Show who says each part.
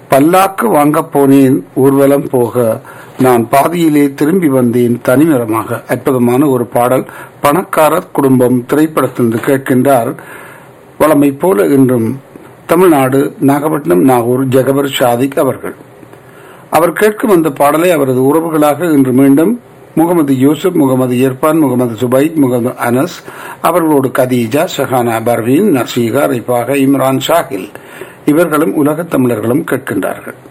Speaker 1: பல்லாக்கு வாங்கப் போனேன் ஊர்வலம் போக நான் பாதியிலே திரும்பி வந்தேன் தனிமரமாக அற்புதமான ஒரு பாடல் பணக்காரர் குடும்பம் திரைப்படத்திலிருந்து கேட்கின்றார் வளமை போல இன்றும் தமிழ்நாடு நாகப்பட்டினம் நாகூர் ஜெகபர் ஷாதிக் அவர்கள் அவர் கேட்கும் அந்த பாடலை அவரது உறவுகளாக இன்று மீண்டும் முகமது யூசுப் முகமது இர்பான் முகமது சுபைத் முகமது அனஸ் அவர்களோடு கதீஜா ஷஹானா பர்வீன் நர்சீகா ரிஃபாக இம்ரான் ஷாஹில் இவர்களும் உலகத் தமிழர்களும் கேட்கின்றார்கள்